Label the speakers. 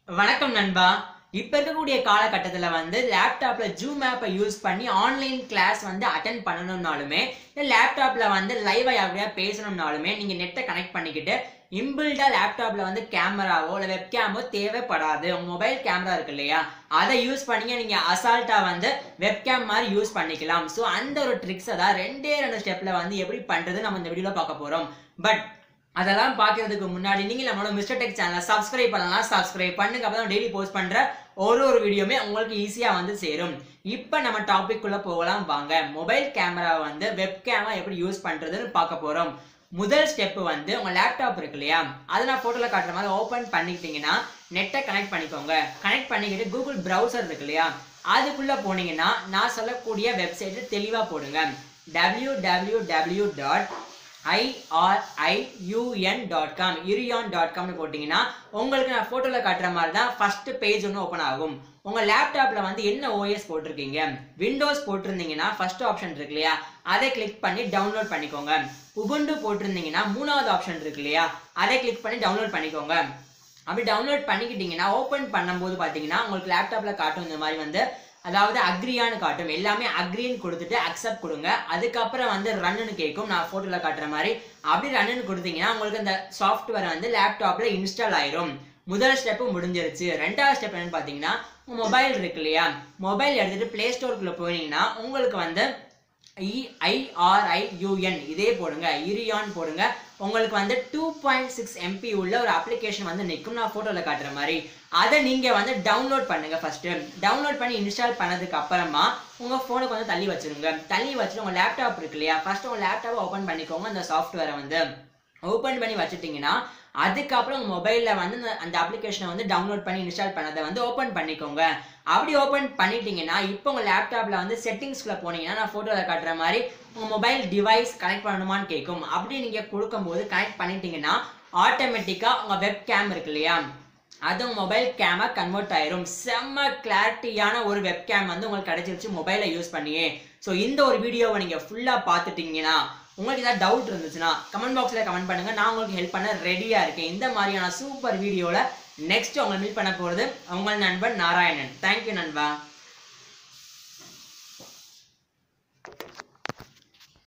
Speaker 1: வணக்கம் நண்பா இப்ப இருக்கக்கூடிய காலகட்டத்துல வந்து லேப்டாப்ல ஜூம் ஆப்பை யூஸ் பண்ணி ஆன்லைன் கிளாஸ் வந்து அட்டன் பண்ணணும்னாலுமே இல்ல லேப்டாப்ல வந்து லைவா யாரையா பேசணும்னாலுமே நீங்க நெட்டை கனெக்ட் பண்ணிக்கிட்டு இம்பில்டா லேப்டாப்ல வந்து கேமராவோ இல்ல வெப்கேமோ தேவைப்படாது உங்க மொபைல் கேமரா இருக்கு இல்லையா அதை யூஸ் பண்ணி நீங்க அசால்ட்டா வந்து வெப்கேம் மாதிரி யூஸ் பண்ணிக்கலாம் ஸோ அந்த ஒரு ட்ரிக்ஸை தான் ரெண்டே ரெண்டு ஸ்டெப்ல வந்து எப்படி பண்றது நம்ம இந்த வீடியோல பார்க்க போறோம் பட் அதெல்லாம் பார்க்கறதுக்கு முன்னாடி நீங்க நம்மளோட மிஸ்டர் டெக் சேனலை சப்ஸ்கிரைப் பண்ணலாம் சப்ஸ்கிரைப் பண்ணுங்க அப்பதான் டெய்லி போஸ்ட் பண்ற ஒரு ஒரு வீடியோமே உங்களுக்கு ஈஸியா வந்து சேரும் இப்போ நம்ம டாபிக் குள்ள போகலாம் வாங்க மொபைல் கேமரா வந்து வெப் கேமரா எப்படி யூஸ் பண்றதுன்னு பார்க்க போறோம் முதல் ஸ்டெப் வந்து உங்க லேப்டாப் இருக்கு இல்லையா அதை நான் போட்டோல காட்டுற மாதிரி ஓபன் பண்ணிக்கிட்டீங்கன்னா நெட்டை கனெக்ட் பண்ணிக்கோங்க கனெக்ட் பண்ணிக்கிட்டு கூகுள் browser இருக்கு இல்லையா அதுக்குள்ள போனீங்கன்னா நான் சொல்லக்கூடிய வெப்சைட் தெளிவா போடுங்க www dot I R I U N dot com Iriun dot காம்னு போட்டிங்கன்னா உங்களுக்கு நான் ஃபோட்டோவில் காட்டுற மாதிரி தான் ஃபர்ஸ்ட் பேஜ் ஒன்று ஓப்பன் ஆகும் உங்கள் லேப்டாப்பில் வந்து என்ன ஓஎஸ் போட்டிருக்கீங்க விண்டோஸ் போட்டிருந்தீங்கன்னா ஃபர்ஸ்ட் ஆப்ஷன் இருக்கு இல்லையா அதை கிளிக் பண்ணி டவுன்லோட் பண்ணிக்கோங்க உபுண்டு போட்டிருந்தீங்கன்னா மூணாவது ஆப்ஷன் இருக்கு இல்லையா அதை கிளிக் பண்ணி டவுன்லோட் பண்ணிக்கோங்க அப்படி டவுன்லோட் பண்ணிக்கிட்டீங்கன்னா ஓப்பன் பண்ணும்போது பார்த்தீங்கன்னா உங்களுக்கு லேப்டாப்பில் காட்டும் இந்த மாதிரி வந்து அதாவது அக்ரியான்னு காட்டும் எல்லாமே அக்ரின்னு கொடுத்துட்டு அக்செப்ட் கொடுங்க அதுக்கப்புறம் வந்து ரன்னு கேட்கும் நான் ஃபோட்டோவில் காட்டுற மாதிரி அப்படி ரன்னு கொடுத்தீங்கன்னா உங்களுக்கு இந்த சாஃப்ட்வேர் வந்து லேப்டாப்பில் இன்ஸ்டால் ஆயிரும் முதல் ஸ்டெப்பு முடிஞ்சிருச்சு ரெண்டாவது ஸ்டெப் என்னன்னு பார்த்தீங்கன்னா உங்கள் மொபைல் இருக்கு இல்லையா மொபைல் எடுத்துகிட்டு ப்ளே ஸ்டோருக்குள்ளே போனீங்கன்னா உங்களுக்கு வந்து இஐஆர்ஐயூஎன் இதே போடுங்க இரியான் போடுங்க உங்களுக்கு வந்து டூ பாயிண்ட் சிக்ஸ் எம்பி உள்ள ஒரு அப்ளிகேஷன் வந்து நிற்கும் நான் ஃபோட்டோவில் காட்டுற மாதிரி அதை நீங்கள் வந்து டவுன்லோட் பண்ணுங்க ஃபர்ஸ்ட் டவுன்லோட் பண்ணி இன்ஸ்டால் பண்ணதுக்கு அப்புறமா உங்கள் ஃபோனுக்கு வந்து தள்ளி வச்சிருங்க தள்ளி வச்சுட்டு உங்கள் லேப்டாப் இருக்கு இல்லையா ஃபர்ஸ்ட் உங்கள் லேப்டாப்பை ஓப்பன் பண்ணிக்கோங்க அந்த சாஃப்ட்வேரை வந்து ஓப்பன் பண்ணி வச்சுட்டிங்கன்னா அதுக்கப்புறம் உங்கள் மொபைலில் வந்து அந்த- அந்த அப்ளிகேஷனை வந்து டவுன்லோட் பண்ணி இன்ஸ்டால் பண்ணதை வந்து ஓப்பன் பண்ணிக்கோங்க அப்படி ஓப்பன் பண்ணிட்டீங்கன்னா இப்போ உங்கள் லேப்டாப்பில் வந்து செட்டிங்ஸ்குள்ளே போனீங்கன்னா நான் ஃபோட்டோவில் காட்டுற மாதிரி உங்கள் மொபைல் டிவைஸ் கனெக்ட் பண்ணணுமான்னு கேட்கும் அப்படி நீங்கள் கொடுக்கும்போது கனெக்ட் பண்ணிட்டீங்கன்னா ஆட்டோமேட்டிக்காக உங்கள் வெப் கேம் இருக்கு இல்லையா அது உங்கள் மொபைல் கேமாக கன்வெர்ட் ஆயிரும் செம்ம கிளாரிட்டியான ஒரு வெப் கேம் வந்து உங்களுக்கு கிடைச்சிருச்சு மொபைலை யூஸ் பண்ணியே ஸோ இந்த ஒரு வீடியோவை நீங்கள் ஃபுல்லாக பார்த்துட்டீங்கன்னா உங்களுக்கு ஏதாவது டவுட் இருந்துச்சுன்னா கமெண்ட் பாக்ஸில் கமெண்ட் பண்ணுங்க நான் உங்களுக்கு ஹெல்ப் பண்ண ரெடியாக இருக்கேன் இந்த மாதிரியான சூப்பர் வீடியோவில் நெக்ஸ்ட் உங்களை மீட் பண்ண போகிறது உங்கள் நண்பன் நாராயணன் தேங்க்யூ நண்பா